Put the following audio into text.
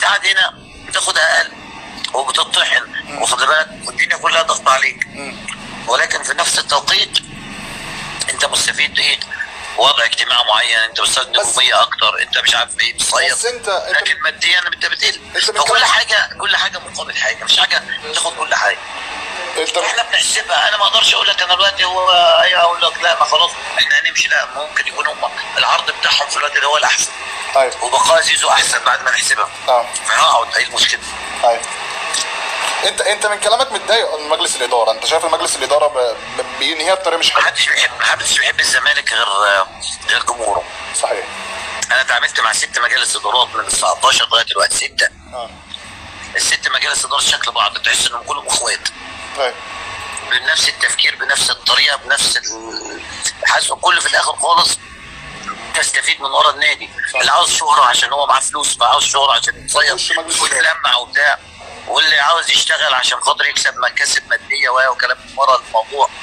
قاعد هنا بتاخد اقل وبتطحن واخد بالك والدنيا كلها ضغط عليك ولكن في نفس التوقيت انت مستفيد ايه وضع اجتماعي معين انت مستفيد بس- نجوميه اكتر انت مش عارف ايه بتصيد بس انت انت لكن ماديا انت بتقل انت فكل بتتكلم- حاجه كل حاجه مقابل حاجه مش حاجه تاخد كل حاجه انت احنا بنحسبها انا ما اقدرش اقول لك انا دلوقتي هو ايه اقول لك لا ما خلاص احنا هنمشي لا ممكن يكون هم العرض بتاعهم في الوقت ده هو الاحسن ايوه وبقاء زيزو احسن بعد ما نحسبها اه فهقعد ايه المشكله ايوه انت انت من كلامك متضايق من مجلس الاداره انت شايف المجلس الاداره ب- ب- بينهيها بطريقه مش ما حلوه حدش بيحب ما حدش بيحب الزمالك غير غير جمهوره صحيح انا اتعاملت مع ست مجالس ادارات من ال 19 لغايه دلوقتي سته اه الست مجالس ادارات شكل بعض تحس انهم كلهم اخوات طيب بنفس التفكير بنفس الطريقه بنفس ال- حاسس كل في الاخر خالص تستفيد من ورا النادي صح. اللي عاوز شهره عشان هو معاه فلوس فعاوز شهره عشان يخش يتصيد مجلس ويتلمع وبتاع واللي عاوز يشتغل عشان خاطر يكسب مكاسب ماديه و- وكلام من ورا الموضوع